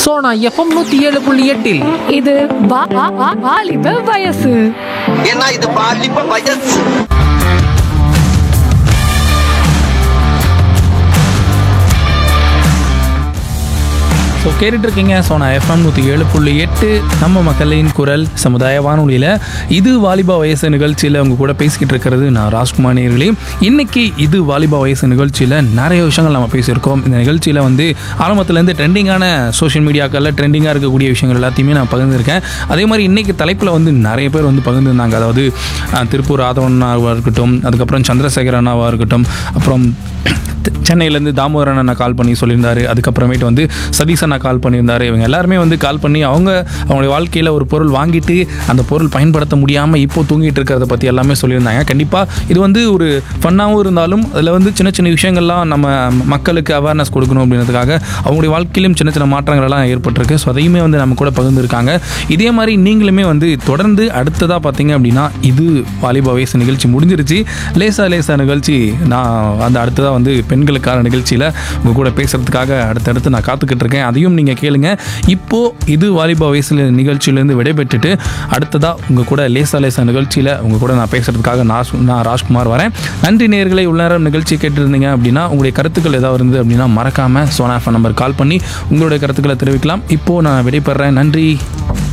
Sona FM நூத்தி ஏழு புள்ளி எட்டில் இது வா- வா- வா- வாலிப வயசு ஏன்னா இது பாலிப்ப வயசு ஸோ கேட்டுட்டு இருக்கீங்க ஸோ நான் எஃப்எம் நூற்றி ஏழு புள்ளி எட்டு நம்ம மக்களின் குரல் சமுதாய வானொலியில் இது வாலிபா வயசு நிகழ்ச்சியில் அவங்க கூட பேசிக்கிட்டு இருக்கிறது நான் ராஜ்குமார் நேர்களே இன்னைக்கு இது வாலிபா வயசு நிகழ்ச்சியில் நிறைய விஷயங்கள் நம்ம பேசியிருக்கோம் இந்த நிகழ்ச்சியில் வந்து ஆரம்பத்துலேருந்து ட்ரெண்டிங்கான சோஷியல் மீடியாக்களில் ட்ரெண்டிங்காக இருக்கக்கூடிய விஷயங்கள் எல்லாத்தையுமே நான் பகிர்ந்திருக்கேன் அதே மாதிரி இன்னைக்கு தலைப்பில் வந்து நிறைய பேர் வந்து பகிர்ந்துருந்தாங்க அதாவது அஹ், திருப்பூர் ராதவண்ணாவாக இருக்கட்டும் அதுக்கப்புறம் சந்திரசேகர் அண்ணாவாக இருக்கட்டும் அப்புறம் சென்னையிலேருந்து தாமோதரன் அண்ணா கால் பண்ணி சொல்லியிருந்தாரு அதுக்கப்புறமேட்டு வந்து சதீஷ் அண்ணா கால் பண்ணியிருந்தாரு இவங்க எல்லாருமே வந்து கால் பண்ணி அவங்க அவங்களுடைய வாழ்க்கையில் ஒரு பொருள் வாங்கிட்டு அந்த பொருள் பயன்படுத்த முடியாமல் இப்போ தூங்கிட்டு இருக்கிறத பற்றி எல்லாமே சொல்லியிருந்தாங்க கண்டிப்பாக இது வந்து ஒரு ஃபன்னாகவும் இருந்தாலும் அதில் வந்து சின்ன சின்ன விஷயங்கள்லாம் நம்ம மக்களுக்கு அவேர்னஸ் கொடுக்கணும் அப்படின்றதுக்காக அவங்களுடைய வாழ்க்கையிலும் சின்ன சின்ன மாற்றங்கள் எல்லாம் ஏற்பட்டிருக்கு ஸோ அதையுமே வந்து நம்ம கூட பகிர்ந்துருக்காங்க இதே மாதிரி நீங்களுமே வந்து தொடர்ந்து அடுத்ததாக பார்த்தீங்க அப்படின்னா இது வாலிபா வயசு நிகழ்ச்சி முடிஞ்சிருச்சு லேசா லேசா நிகழ்ச்சி நான் அந்த அடுத்ததாக வந்து பெண்களுக்கான நிகழ்ச்சியில் உங்கள் கூட பேசுகிறதுக்காக அடுத்தடுத்து நான் காத்துக்கிட்டு இருக்கேன் அதையும் நீங்கள் கேளுங்க இப்போது இது வாலிபா வயசில் நிகழ்ச்சியிலேருந்து விடைபெற்றுட்டு அடுத்ததாக உங்கள் கூட லேசா லேசா நிகழ்ச்சியில் உங்கள் கூட நான் பேசுகிறதுக்காக நான் சு- நான் ராஜ்குமார் வரேன் நன்றி நேர்களை உள்ள நேரம் நிகழ்ச்சி கேட்டிருந்தீங்க அப்படின்னா உங்களுடைய கருத்துக்கள் ஏதாவது இருந்தது அப்படின்னா மறக்காமல் சோனா ஃபோன் நம்பர் கால் பண்ணி உங்களுடைய கருத்துக்களை தெரிவிக்கலாம் இப்போது நான் விடைபெறேன் நன்றி